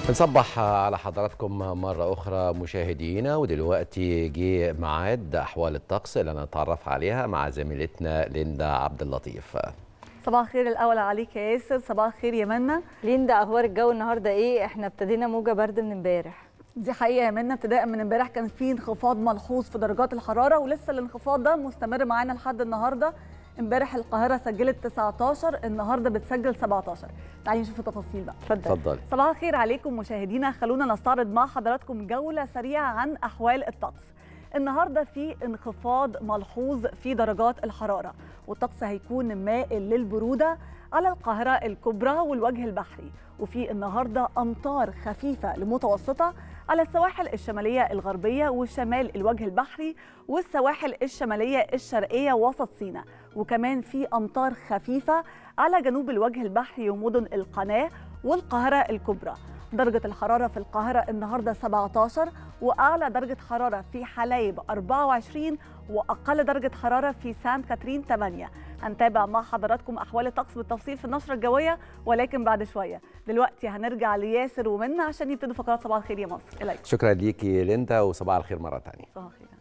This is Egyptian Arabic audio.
بنصبح على حضراتكم مرة أخرى مشاهدينا ودلوقتي جه ميعاد أحوال الطقس اللي نتعرف عليها مع زميلتنا ليندا عبد اللطيف صباح الخير الاول عليك يا ياسر صباح الخير يا منى ليندا اخبار الجو النهارده ايه احنا ابتدينا موجه برد من امبارح دي حقيقه يا منى ابتداء من امبارح كان في انخفاض ملحوظ في درجات الحراره ولسه الانخفاض ده مستمر معانا لحد النهارده امبارح القاهره سجلت 19 النهارده بتسجل 17 تعالي نشوف التفاصيل بقى اتفضل اتفضل صباح الخير عليكم مشاهدينا خلونا نستعرض مع حضراتكم جوله سريعه عن احوال الطقس النهارده في انخفاض ملحوظ في درجات الحراره والطقس هيكون مائل للبروده على القاهره الكبرى والوجه البحري وفي النهارده امطار خفيفه لمتوسطه على السواحل الشماليه الغربيه وشمال الوجه البحري والسواحل الشماليه الشرقيه وسط سيناء وكمان في امطار خفيفه على جنوب الوجه البحري ومدن القناه والقاهره الكبرى درجة الحرارة في القاهرة النهاردة 17 وأعلى درجة حرارة في حلايب 24 وأقل درجة حرارة في سان كاترين 8 هنتابع مع حضراتكم أحوال الطقس بالتفصيل في النشرة الجوية ولكن بعد شوية دلوقتي هنرجع لياسر ومنى عشان يبتدوا فقرات صباح الخير يا مصر إليك شكرا ليكي ليندا وصباح الخير مرة تانية صباح الخير